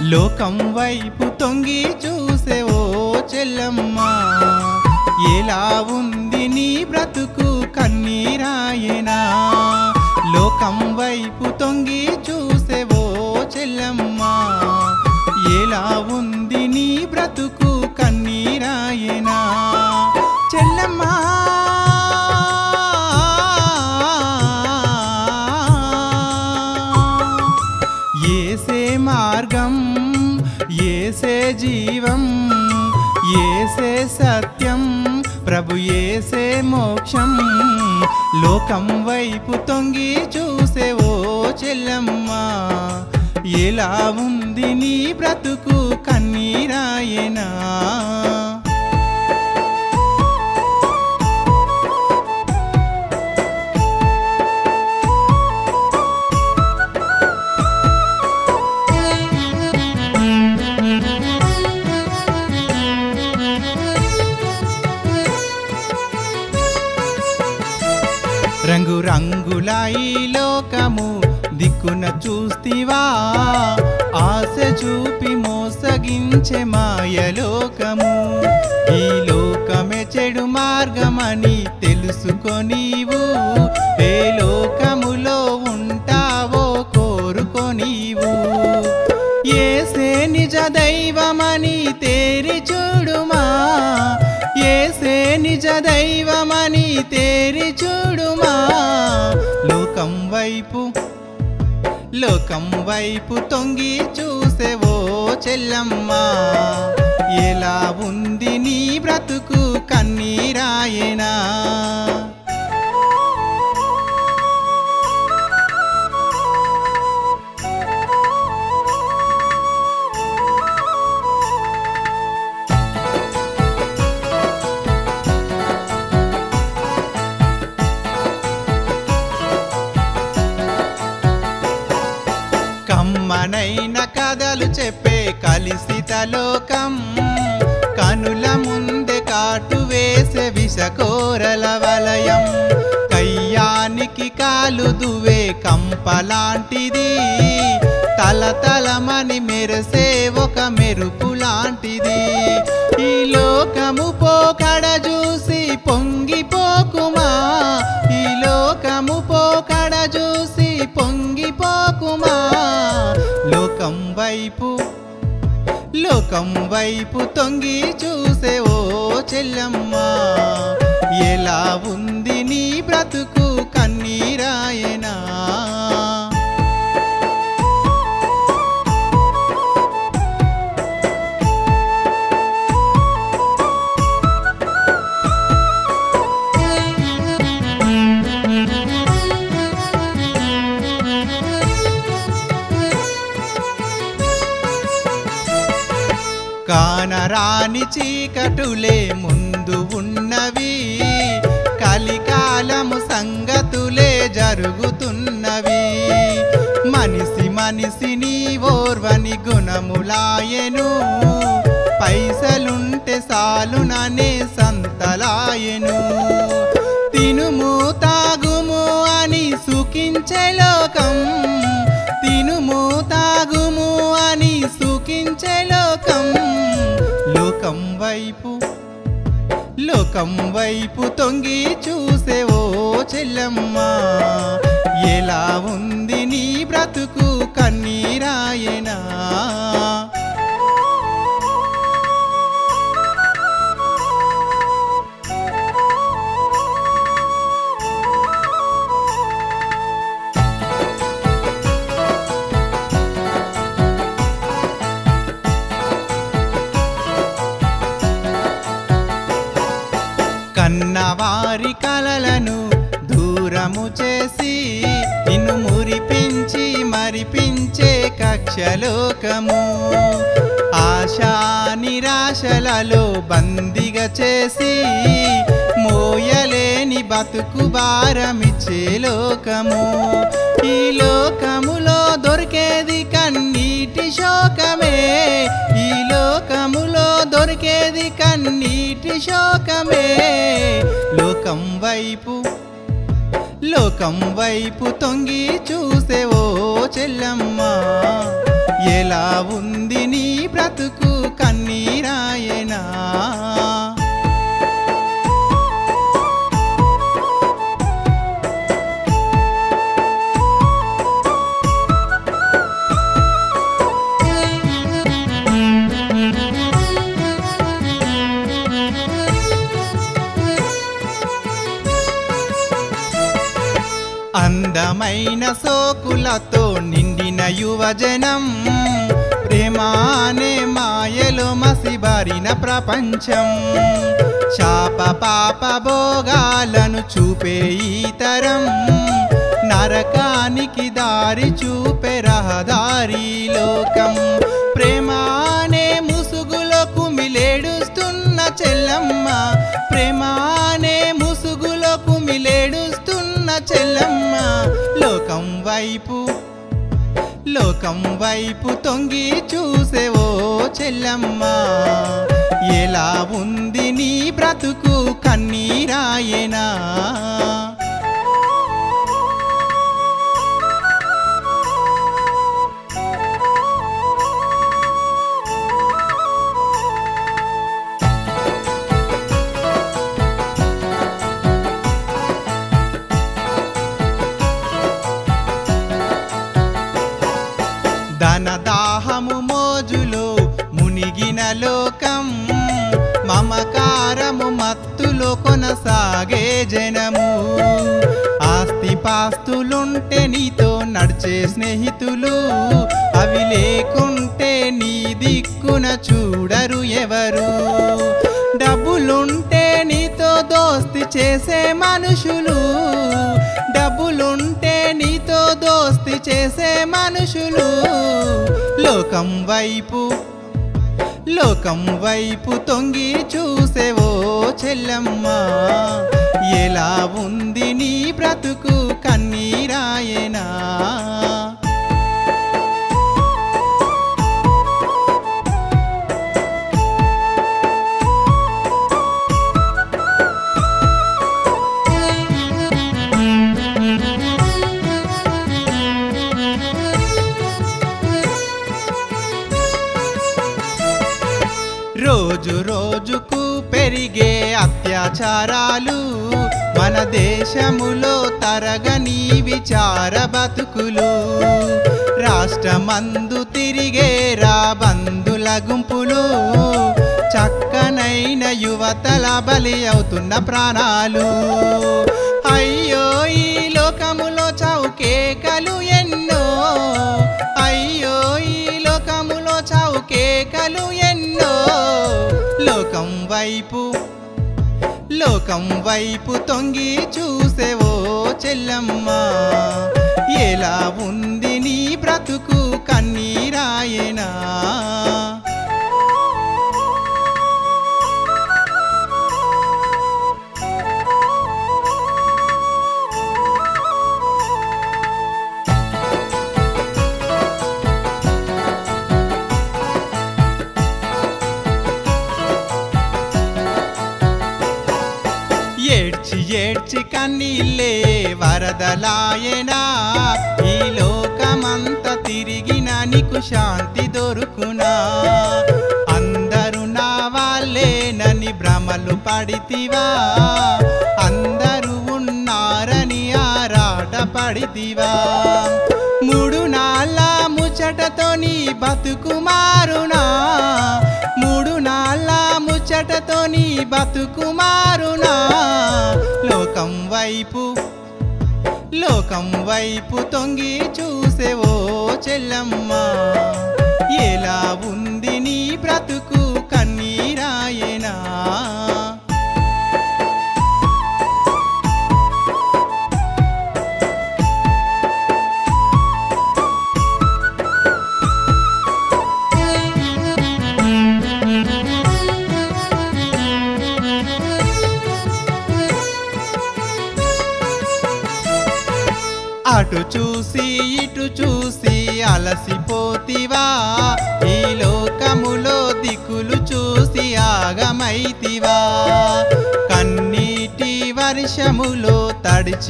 లోకం వైపు తొంగి చూసే ఓ చెల్లమ్మ ఎలా ఉంది నీ బ్రతుకు కన్నీరాయనా లోకం వైపు తొంగి చూసే ఓ చెల్లమ్మ ఎలా ఉంది నీ బ్రతుకు కన్నీరాయనా చెల్లమ్మా ఏసే మార్గం ఏసే జీవం ఏసే సత్యం ప్రభు ఏసే మోక్షం లోకం వైపు తొంగి చూసే ఓ చెల్లమ్మ ఎలా ఉంది నీ బ్రతుకు కన్నీరాయనా రంగు రంగుల ఈ లోకము దిక్కున చూస్తివా ఆశ చూపి మోసగించే మాయలోకము ఈ లోకమే చెడు మార్గమని తెలుసుకొనీవు ఏ లోకములో ఉంటావో కోరుకొనీవు ఏసే నిజ దైవమని తేరి చూడుమా ఏసే నిజ దైవమని తేరి చూడుమా లోకం వైపు లోకం వైపు తొంగి చూసేవో చెల్లమ్మ ఎలా ఉంది నీ బ్రతుకు కన్నీరాయనా కమ్మనైన కథలు చెప్పే కలిసిత లోకం కనుల ముందే కాటు వేసే విషకోరల వలయం కయ్యానికి కాలు దువే కంపలాంటిది తల తలమని మెరిసే ఒక మెరుపు లాంటిది ఈ లోకము పోకడ చూసి పొంగిపోకుమా ఈ లోకము పోకడ చూసి పొంగిపోకుమా లోకం వైపు లోకం వైపు తొంగి చూసే ఓ చెల్లమ్మ ఎలా ఉంది నీ బ్రతుకు కన్నీరాయనా కానరాని చీకటులే ముందు ఉన్నవి కలికాలము సంగతులే జరుగుతున్నవి మనిషి మనిషిని ఓర్వని గుణములాయను పైసలుంటే సాలుననే సంతలాయను తినుము తాగుము అని సుఖించే లోకం తినుము తాగుము అని సుఖించే లోకం లోకం వైపు లోకం వైపు తొంగి చూసే ఓ చెల్లమ్మ ఎలా ఉంది నీ బ్రతుకు కన్నీరాయనా కన్నవారి కలలను దూరము చేసి నిన్ను మురిపించి మరిపించే కక్షలోకము ఆశా నిరాశలలో బందిగా చేసి మోయలేని బతుకు భారమిచ్చే లోకము ఈ లోకములో దొరికేది కన్నీటి శోకమే ఈ లోకములో దొరికేది కన్నీటి శోకమే లోకం వైపు లోకం వైపు తొంగి చూసే ఓ చెల్లమ్మ ఎలా ఉంది నీ బ్రతుకు కన్నీరాయనా అందమైన సోకులతో నిండిన యువజనం ప్రేమానే మాయలో మసిబారిన ప్రపంచం శాప పాప భోగాలను చూపే ఈ తరం నరకానికి దారి చూపే రహదారి లోకం ప్రేమానే ముసుగులో కుమిలేడుస్తున్న చెల్లమ్మ ప్రేమానే ముసుగులో కుమిలేడుస్తున్న చెల్లమ్మ లోకం వైపు లోకం వైపు తొంగి చూసేవో చెల్లమ్మ ఎలా ఉంది నీ బ్రతుకు కన్నీరాయనా ధనదాహము మోజులో మునిగిన లోకం మమకారము మత్తులో కొనసాగే జనము ఆస్తి పాస్తులుంటే నీతో నడిచే స్నేహితులు అవి లేకుంటే నీ దిక్కున చూడరు ఎవరు డబ్బులుంటే నీతో దోస్తి చేసే మనుషులు డబ్బులుంటే నీతో దోస్తి చేసే మనుషులు లోకం వైపు లోకం వైపు తొంగి చూసేవో చెల్లమ్మ ఎలా ఉంది నీ బ్రతుకు కన్నీరాయనా రోజు రోజుకు పెరిగే అత్యాచారాలు మన దేశములో తరగని విచార బతుకులు రాష్ట్రమందు తిరిగే రాబందుల గుంపులు చక్కనైన యువతల బలి అవుతున్న ప్రాణాలు అయ్యో ఈ లోకములో చౌకేకలు ఎన్నో అయ్యో ఈ లోకములో చౌకేకలు ఎన్నో లోకం వైపు లోకం వైపు తొంగి చూసేవో చెల్లమ్మ ఎలా ఉంది నీ బ్రతుకు కన్నీరాయనా ఏడ్చి ఏడ్చి కన్నీళ్ళే వరదలాయనా ఈ లోకమంత తిరిగిన నీకు శాంతి దొరుకునా అందరూ నా వాళ్ళేనని భ్రమలు పడితివా అందరూ ఉన్నారని ఆరాట పడితివా మూడు నాళ్ళ ముచ్చటతో నీ బతుకు మారునా మూడు నాళ్ళ ముచ్చటతో నీ బతుకు మారునా లోకం వైపు లోకం వైపు తొంగి చూసేవో చెల్లమ్మ ఎలా ఉంది నీ బ్రతుకు కన్నీరాయనా అటు చూసి ఇటు చూసి అలసిపోతివా ఈ లోకములో దిక్కులు చూసి ఆగమైతివా కన్నీటి వర్షములో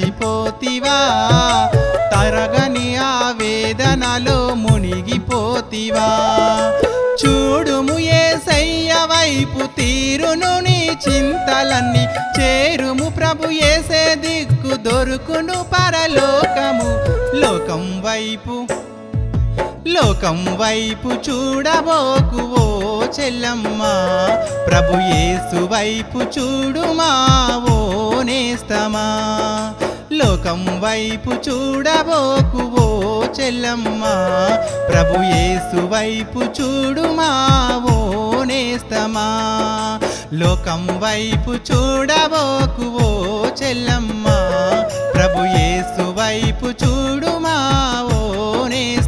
తడిచిపోతివా తరగని ఆ వేదనలో మునిగిపోతివా నీవా చూడుము ఏసయ్య వైపు తీరును నీ చింతలన్నీ చేరుము ప్రభు ఏసే దిక్కు దొరుకును పరలోకము లోకం వైపు లోకం వైపు చూడబోకు ఓ చెల్లమ్మ ప్రభు యేసు వైపు చూడుమా ఓ నేస్తమా లోకం వైపు చూడబోకు ఓ చెల్లమ్మ ప్రభు యేసు వైపు చూడుమా ఓ నేస్తమా లోకం వైపు చూడబోకు ఓ చెల్లమ్మ ప్రభు యేసు వైపు చూడుమా ఓ నేస్తమా